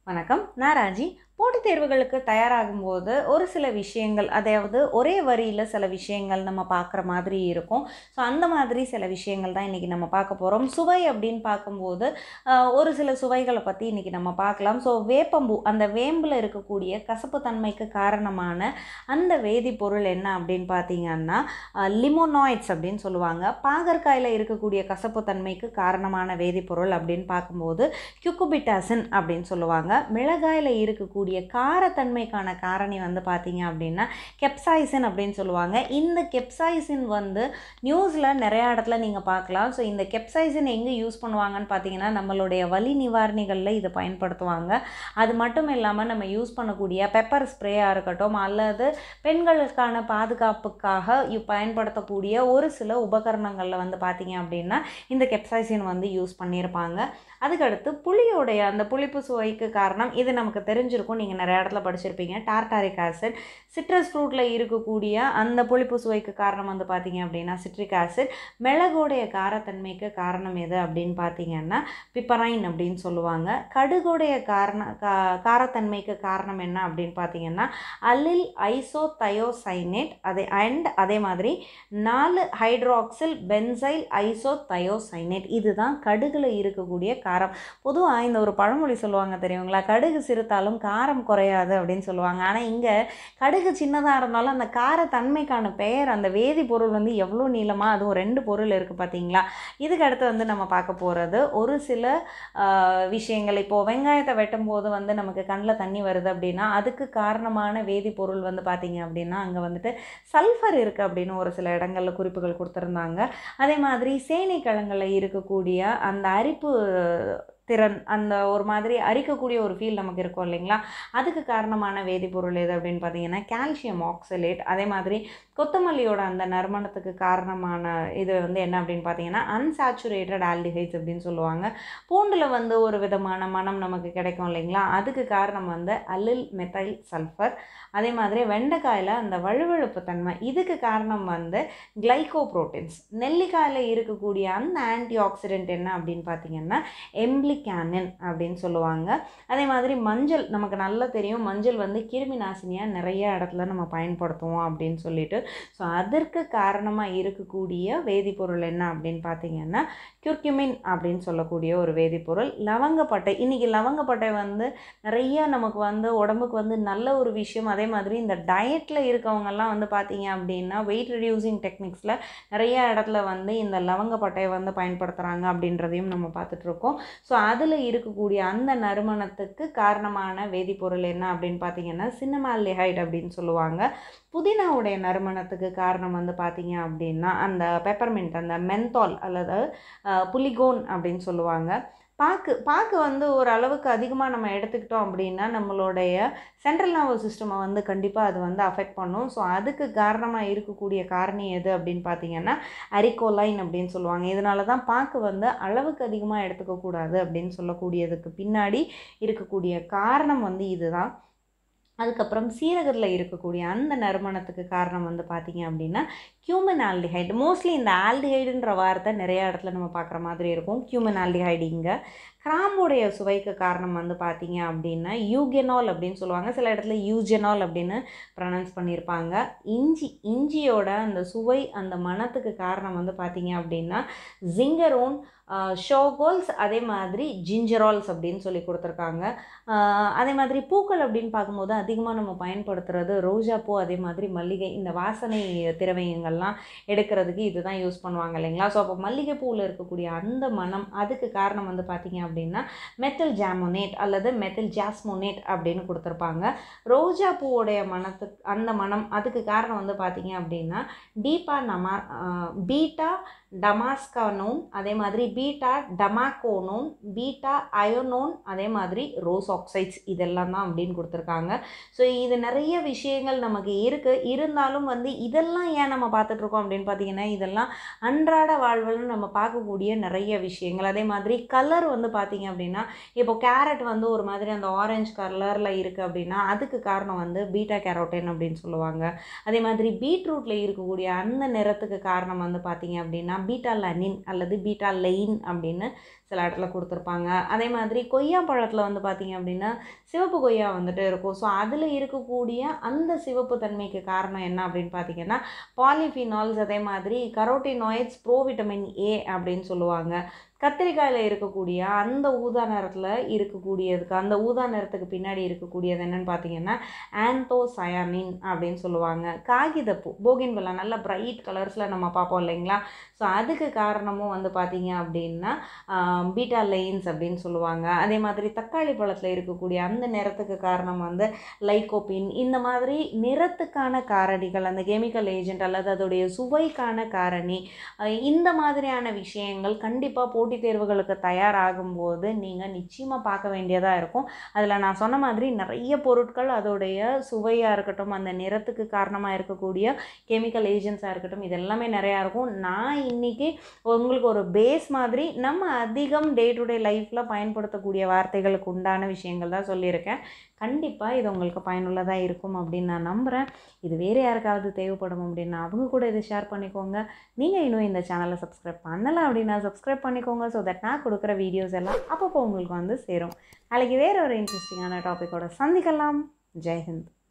வணக்கம் நான் ராஜி போட்டித் தேர்வுகளுக்கு தயாராகும் போது ஒரு சில விஷயங்கள் அதாவது ஒரே வரியில் சில விஷயங்கள் நம்ம பார்க்குற மாதிரி இருக்கும் ஸோ அந்த மாதிரி சில விஷயங்கள் தான் இன்றைக்கி நம்ம பார்க்க போகிறோம் சுவை அப்படின்னு பார்க்கும்போது ஆஹ், ஒரு சில சுவைகளை பற்றி இன்றைக்கி நம்ம பார்க்கலாம் ஸோ வேப்பம்பூ அந்த வேம்பில் இருக்கக்கூடிய கசப்பு தன்மைக்கு காரணமான அந்த வேதிப்பொருள் என்ன அப்படின்னு பார்த்தீங்கன்னா லிமோனாய்ட்ஸ் அப்படின்னு சொல்லுவாங்க பாகற்காயில் இருக்கக்கூடிய கசப்பு தன்மைக்கு காரணமான வேதிப்பொருள் அப்படின்னு பார்க்கும்போது கியூக்குபிட்டாசின் அப்படின்னு சொல்லுவாங்க மிளகாயில் இருக்கக்கூடிய காரத்தன்மைக்கான காரணி வந்து பார்த்தீங்க அப்படின்னா கெப்சாய்சின் அப்படின்னு சொல்லுவாங்க இந்த கெப்சாய்சின் வந்து நியூஸில் நிறையா இடத்துல நீங்கள் பார்க்கலாம் ஸோ இந்த கெப்சாய்சின் எங்கே யூஸ் பண்ணுவாங்கன்னு பார்த்தீங்கன்னா நம்மளுடைய வலி நிவாரணிகளில் இதை பயன்படுத்துவாங்க அது மட்டும் இல்லாமல் நம்ம யூஸ் பண்ணக்கூடிய பெப்பர் ஸ்ப்ரேயாக இருக்கட்டும் அல்லது பெண்களுக்கான பாதுகாப்புக்காக இ- பயன்படுத்தக்கூடிய ஒரு சில உபகரணங்களில் வந்து பார்த்தீங்க அப்படின்னா இந்த கெப்சாய்சின் வந்து யூஸ் பண்ணியிருப்பாங்க அதுக்கடுத்து புளியோடைய அந்த புளிப்பு சுவைக்கு காரணம் இது நமக்கு தெரிஞ்சிருக்கும் நீங்கள் நிறைய இடத்துல படிச்சிருப்பீங்க டார்டாரிக் ஆசிட் சிட்ரஸ் ஃப்ரூட்டில் இருக்கக்கூடிய அந்த புளிப்பு சுவைக்கு காரணம் வந்து பார்த்தீங்க அப்படின்னா சிட்ரிக் ஆசிட் மிளகோடைய காரத்தன்மைக்கு காரணம் எது அப்படின்னு பார்த்தீங்கன்னா பிப்பரைன் அப்படின்னு சொல்லுவாங்க கடுகுடைய காரண கா காரத்தன்மைக்கு காரணம் என்ன அப்படின்னு பார்த்தீங்கன்னா அலில் ஐசோதயோசைனேட் அதே அண்ட் அதே மாதிரி நாலு ஹைட்ராக்சில் பென்சைல் ஐசோதயோசைனேட் இதுதான் கடுகுல இருக்கக்கூடிய காரம் பொதுவாக இந்த ஒரு பழமொழி சொல்லுவாங்க தெரியுங்களா கடுகு சிறுத்தாலும் காரம் குறையாது அப்படின்னு சொல்லுவாங்க ஆனால் இங்கே கடுகு சின்னதாக இருந்தாலும் அந்த காரத்தன்மைக்கான பெயர் அந்த வேதிப்பொருள் வந்து எவ்வளோ நீளமாக அதுவும் ரெண்டு பொருள் இருக்குது பார்த்தீங்களா இதுக்கு அடுத்து வந்து நம்ம பார்க்க போகிறது ஒரு சில ஆஹ், விஷயங்கள் இப்போது வெங்காயத்தை வெட்டும் போது வந்து நமக்கு கண்ணில் தண்ணி வருது அப்படின்னா அதுக்கு காரணமான வேதிப்பொருள் வந்து பார்த்தீங்க அப்படின்னா அங்கே வந்துட்டு சல்ஃபர் இருக்குது அப்படின்னு ஒரு சில இடங்களில் குறிப்புகள் கொடுத்துருந்தாங்க அதே மாதிரி சேனைக்கிழங்கில் இருக்கக்கூடிய அந்த அரிப்பு திறன் அந்த ஒரு மாதிரி அரிக்கக்கூடிய ஒரு ஃபீல் நமக்கு இருக்கும் இல்லைங்களா அதுக்கு காரணமான வேதிப்பொருள் எது அப்படின்னு பார்த்தீங்கன்னா கால்சியம் ஆக்சலேட் அதே மாதிரி கொத்தமல்லியோட அந்த நறுமணத்துக்கு காரணமான இது வந்து என்ன அப்படின்னு பார்த்தீங்கன்னா அன்சாச்சுரேட்டட் ஆல்டிஹைட்ஸ் அப்படின்னு சொல்லுவாங்க பூண்டில் வந்து ஒரு விதமான மனம் நமக்கு கிடைக்கும் இல்லைங்களா அதுக்கு காரணம் வந்து அலில் மெத்தைல் சல்ஃபர் அதே மாதிரி வெண்டைக்காயில் அந்த வழுவழுப்பு தன்மை இதுக்கு காரணம் வந்து கிளைகோப்ரோட்டீன்ஸ் நெல்லிக்காயில் இருக்கக்கூடிய அந்த ஆன்டி ஆக்சிடென்ட் என்ன அப்படின்னு பார்த்தீங்கன்னா எம்ப்ளிகானின் அப்படின்னு சொல்லுவாங்க அதே மாதிரி மஞ்சள் நமக்கு நல்லா தெரியும் மஞ்சள் வந்து கிருமி நாசினியாக நிறைய இடத்துல நம்ம பயன்படுத்துவோம் அப்படின்னு சொல்லிட்டு ஸோ அதற்கு காரணமாக இருக்கக்கூடிய வேதிப்பொருள் என்ன அப்படின்னு பார்த்தீங்கன்னா குர்குமின் அப்படின்னு சொல்லக்கூடிய ஒரு வேதிப்பொருள் லவங்கப்பட்டை இன்றைக்கி லவங்கப்பட்டை வந்து நிறைய நமக்கு வந்து உடம்புக்கு வந்து நல்ல ஒரு விஷயம் அதே மாதிரி இந்த டயட்டில் இருக்கவங்கெல்லாம் வந்து பார்த்தீங்க அப்படின்னா வெயிட் ரெடியூசிங் டெக்னிக்ஸில் நிறைய இடத்துல வந்து இந்த லவங்கப்பட்டையை வந்து பயன்படுத்துகிறாங்க அப்படின்றதையும் நம்ம பார்த்துட்ருக்கோம் ஸோ அதில் இருக்கக்கூடிய அந்த நறுமணத்துக்கு காரணமான வேதிப்பொருள் என்ன அப்படின்னு பார்த்தீங்கன்னா சின்னமால்டிஹைட் அப்படின்னு சொல்லுவாங்க புதினாவுடைய நறுமணத்துக்கு காரணம் வந்து பார்த்தீங்க அப்படின்னா அந்த பெப்பர்மெண்ட் அந்த மென்தால் அல்லது அஹ், புலிகோன் அப்படின்னு சொல்லுவாங்க பாக்கு பாக்கு வந்து ஒரு அளவுக்கு அதிகமாக நம்ம எடுத்துக்கிட்டோம் அப்படின்னா நம்மளுடைய சென்ட்ரல் நர்வஸ் சிஸ்டமை வந்து கண்டிப்பாக அது வந்து அஃபெக்ட் பண்ணும் ஸோ அதுக்கு காரணமாக இருக்கக்கூடிய காரணி எது அப்படின்னு பார்த்தீங்கன்னா அரிக்கோலைன் அப்படின்னு சொல்லுவாங்க இதனால தான் பாக்கு வந்து அளவுக்கு அதிகமாக எடுத்துக்கக்கூடாது அப்படின்னு சொல்லக்கூடியதுக்கு பின்னாடி இருக்கக்கூடிய காரணம் வந்து இதுதான் அதுக்கப்புறம் சீரகத்தில் இருக்கக்கூடிய அந்த நறுமணத்துக்கு காரணம் வந்து பார்த்தீங்க அப்படின்னா கியூமன் ஆல்டிஹைடு மோஸ்ட்லி இந்த ஆல்டிஹைடுன்ற வார்த்தை நிறைய இடத்துல நம்ம பார்க்குற மாதிரி இருக்கும் கியூமன் ஆல்டிஹைடு இங்கே கிராம்புடைய சுவைக்கு காரணம் வந்து பார்த்தீங்க அப்படின்னா யூகெனால் அப்படின்னு சொல்லுவாங்க சில இடத்துல யூஜெனால் அப்படின்னு ப்ரொனவுன்ஸ் பண்ணியிருப்பாங்க இஞ்சி இஞ்சியோட அந்த சுவை அந்த மணத்துக்கு காரணம் வந்து பார்த்தீங்க அப்படின்னா ஜிங்கரோன் ஷோகோல்ஸ் அதே மாதிரி ஜிஞ்சரால்ஸ் அப்படின்னு சொல்லி கொடுத்துருக்காங்க ஆஹ் அதே மாதிரி பூக்கள் அப்படின்னு பார்க்கும்போது அதிகமாக நம்ம பயன்படுத்துறது ரோஜா பூ அதே மாதிரி மல்லிகை இந்த வாசனை திரவியங்கள்லாம் எடுக்கிறதுக்கு இதுதான் யூஸ் பண்ணுவாங்க இல்லைங்களா ஸோ அப்போ மல்லிகை பூவில் இருக்கக்கூடிய அந்த மனம் அதுக்கு காரணம் வந்து பார்த்தீங்க அப்படின்னா மெத்தில் ஜாமோனேட் அல்லது மெத்தில் ஜாஸ்மோனேட் அப்படின்னு கொடுத்துருப்பாங்க ரோஜா பூவோடைய மனத்துக்கு அந்த மனம் அதுக்கு காரணம் வந்து பார்த்தீங்க அப்படின்னா டீப்பா நமா பீட்டா டமாஸ்கானோன் அதே மாதிரி பீட்டா டமாக்கோனோன் பீட்டா அயோனோன் அதே மாதிரி ரோஸ் ஆக்சைட்ஸ் இதெல்லாம் தான் அப்படின்னு கொடுத்துருக்காங்க ஸோ இது நிறைய விஷயங்கள் நமக்கு இருக்குது இருந்தாலும் வந்து இதெல்லாம் ஏன் நம்ம பார்த்துட்ருக்கோம் அப்படின்னு பார்த்தீங்கன்னா இதெல்லாம் அன்றாட வாழ்வில் நம்ம பார்க்கக்கூடிய நிறைய விஷயங்கள் அதே மாதிரி கலர் வந்து பார்த்தீங்க அப்படின்னா இப்போ கேரட் வந்து ஒரு மாதிரி அந்த ஆரஞ்சு கலரில் இருக்குது அப்படின்னா அதுக்கு காரணம் வந்து பீட்டா கேரோட்டின் அப்படின்னு சொல்லுவாங்க அதே மாதிரி பீட்ரூட்டில் இருக்கக்கூடிய அந்த நிறத்துக்கு காரணம் வந்து பார்த்தீங்க அப்படின்னா பீட்டா லனின் அல்லது பீட்டா லெயின் அப்படின்னு சில இடத்துல கொடுத்துருப்பாங்க அதே மாதிரி கொய்யா பழத்தில் வந்து பார்த்திங்க அப்படின்னா சிவப்பு கொய்யா வந்துட்டு இருக்கும் ஸோ அதில் இருக்கக்கூடிய அந்த சிவப்பு தன்மைக்கு காரணம் என்ன அப்படின்னு பார்த்தீங்கன்னா பாலிஃபினால்ஸ் அதே மாதிரி கரோட்டினாய்ட்ஸ் ப்ரோவிட்டமின் ஏ அப்படின்னு சொல்லுவாங்க கத்திரிக்காயில் இருக்கக்கூடிய அந்த ஊதா நிறத்தில் இருக்கக்கூடியதுக்கு அந்த ஊதா நிறத்துக்கு பின்னாடி இருக்கக்கூடியது என்னன்னு பார்த்தீங்கன்னா ஆந்தோசயானின் அப்படின்னு சொல்லுவாங்க காகிதப்பூ போகின் வில்லா நல்ல பிரைட் கலர்ஸில் நம்ம பார்ப்போம் இல்லைங்களா ஸோ அதுக்கு காரணமும் வந்து பார்த்தீங்க அப்படின்னா பீட்டா லைன்ஸ் அப்படின்னு சொல்லுவாங்க அதே மாதிரி தக்காளி பழத்தில் இருக்கக்கூடிய அந்த நிறத்துக்கு காரணம் வந்து லைகோபின் இந்த மாதிரி நிறத்துக்கான காரணிகள் அந்த கெமிக்கல் ஏஜென்ட் அல்லது அதோடைய சுவைக்கான காரணி அஹ் இந்த மாதிரியான விஷயங்கள் கண்டிப்பாக போட்டித் தேர்வுகளுக்கு தயாராகும் போது நீங்கள் நிச்சயமாக பார்க்க வேண்டியதாக இருக்கும் அதில் நான் சொன்ன மாதிரி நிறைய பொருட்கள் அதோடைய சுவையாக இருக்கட்டும் அந்த நிறத்துக்கு காரணமாக இருக்கக்கூடிய கெமிக்கல் ஏஜென்ட்ஸாக இருக்கட்டும் இது எல்லாமே நிறையா இருக்கும் நான் இன்னைக்கு உங்களுக்கு ஒரு பேஸ் மாதிரி நம்ம அதிகம் டே டு டே லைஃப்பில் பயன்படுத்தக்கூடிய வார்த்தைகளுக்கு உண்டான விஷயங்கள் தான் சொல்லியிருக்கேன் கண்டிப்பாக இது உங்களுக்கு பயனுள்ளதாக இருக்கும் அப்படின்னு நான் நம்புகிறேன் இது வேறு யாருக்காவது தேவைப்படும் அப்படின்னா அவங்க கூட இதை ஷேர் பண்ணிக்கோங்க நீங்கள் இன்னும் இந்த சேனலை சப்ஸ்கிரைப் பண்ணலை அப்படின்னா சப்ஸ்கிரைப் பண்ணிக்கோங்க ஸோ தட் நான் கொடுக்குற வீடியோஸ் எல்லாம் அப்பப்போ உங்களுக்கு வந்து சேரும் நாளைக்கு வேறு ஒரு இன்ட்ரெஸ்டிங்கான டாப்பிக்கோட சந்திக்கலாம் ஜெய்ஹிந்த்